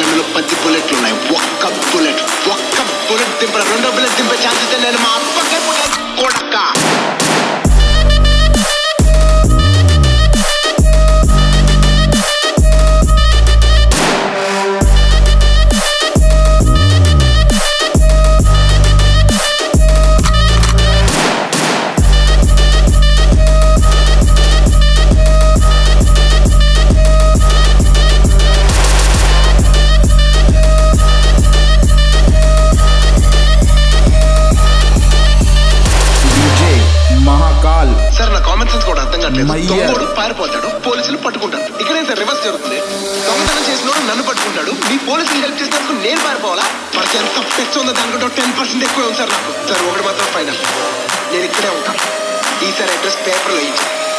గన్నులో పది బుల్లెట్లు ఉన్నాయి ఒక్క బుల్లెట్ ఒక్క బుల్లెట్ దింప రెండో బుల్లెట్ దింపే ఛాన్స్ ఇస్తే నేను మా అప్పకే కొడక్క డీజే మహాకాల్ సార్ నా కామన్ సెన్స్ కూడా అర్థం కావట్లేదు మయ్య. దొంగోడు పారిపోతాడు పోలీసులు పట్టుకుంటారు ఇక్కడ సార్ రివర్స్ జరుగుతుంది దొంగతనం చేసినోడు నన్ను పట్టుకుంటాడు మీ పోలీసులు హెల్ప్ చేసినందుకు నేను పారిపోవాలా మనకి ఎంత పెచ్చ ఉందో దానికంటే టెన్ పర్సెంట్ ఎక్కువ ఉంది సార్ నాకు సార్ ఒకటి మాత్రం ఫైనల్ నేను ఇక్కడే ఉంటాను ఈసారి అడ్రస్ పేపర్లో ఇచ్చాను